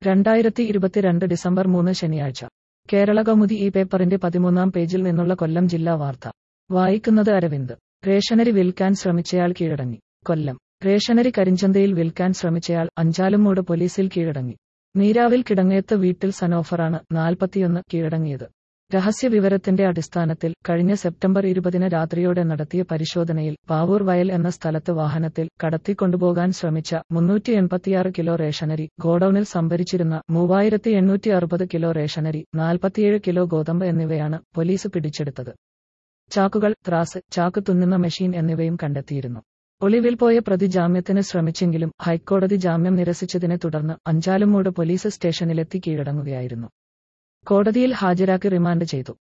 രണ്ടായിരത്തി ഇരുപത്തിരണ്ട് ഡിസംബർ മൂന്ന് ശനിയാഴ്ച കേരള കൗമുദി ഈ പേപ്പറിന്റെ പതിമൂന്നാം പേജിൽ നിന്നുള്ള കൊല്ലം ജില്ലാ വാർത്ത വായിക്കുന്നത് അരവിന്ദ് റേഷനരി വിൽക്കാൻ ശ്രമിച്ചയാൾ കീഴടങ്ങി കൊല്ലം റേഷനരി കരിഞ്ചന്തയിൽ വിൽക്കാൻ ശ്രമിച്ചയാൾ അഞ്ചാലുമൂട് പോലീസിൽ കീഴടങ്ങി നീരാവിൽ കിടങ്ങയത്ത് വീട്ടിൽ സനോഫറാണ് നാൽപ്പത്തിയൊന്ന് കീഴടങ്ങിയത് രഹസ്യ വിവരത്തിന്റെ അടിസ്ഥാനത്തിൽ കഴിഞ്ഞ സെപ്റ്റംബർ ഇരുപതിന് രാത്രിയോടെ നടത്തിയ പരിശോധനയിൽ പാവൂർ വയൽ എന്ന സ്ഥലത്ത് വാഹനത്തിൽ കടത്തിക്കൊണ്ടുപോകാൻ ശ്രമിച്ച മുന്നൂറ്റി എൺപത്തിയാറ് കിലോ റേഷനരി ഗോഡൌണിൽ സംഭരിച്ചിരുന്ന മൂവായിരത്തി എണ്ണൂറ്റി അറുപത് കിലോ റേഷനരി നാൽപ്പത്തിയേഴ് കിലോ ഗോതമ്പ് എന്നിവയാണ് പോലീസ് പിടിച്ചെടുത്തത് ചാക്കുകൾ ത്രാസ് ചാക്ക് തുന്നുന്ന മെഷീൻ എന്നിവയും കണ്ടെത്തിയിരുന്നു ഒളിവിൽ പോയ പ്രതി ജാമ്യത്തിന് ശ്രമിച്ചെങ്കിലും ഹൈക്കോടതി ജാമ്യം നിരസിച്ചതിനെ തുടർന്ന് അഞ്ചാലുമൂട് പോലീസ് സ്റ്റേഷനിലെത്തി കീഴടങ്ങുകയായിരുന്നു കോടതിയിൽ ഹാജരാക്കി റിമാൻഡ് ചെയ്തു